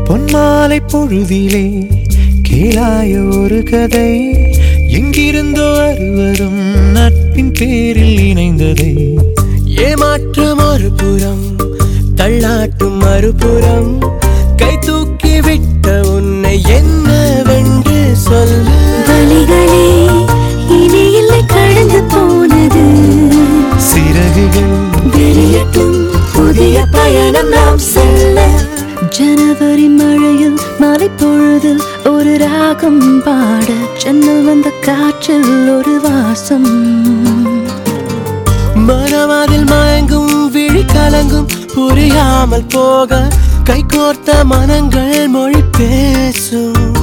பொன்மாலை பொழுதிலே கேளாய ஒரு கதை எங்கிருந்தோ அறுவரும் நட்பின் பேரில் இணைந்ததை ஏமாற்றம் ஒரு புறம் தள்ளாட்டும் மறுபுறம் கை தூக்கி விட்ட உன்னை என்னவென்று சொல்ல வழிகளே இனி இல்லை கடந்து போனது சிறகுகள் விரியட்டும் புதிய பயணம் நாம் செல்ல ஜனவரி மழையில் மலை பொழுதில் ஒரு ராகம் பாட ஜன்னல் வந்த காற்றில் ஒரு வாசம் மனமதில் மயங்கும் விழி கலங்கும் புரியாமல் போக கை கோர்த்த மனங்கள் மொழி பேசும்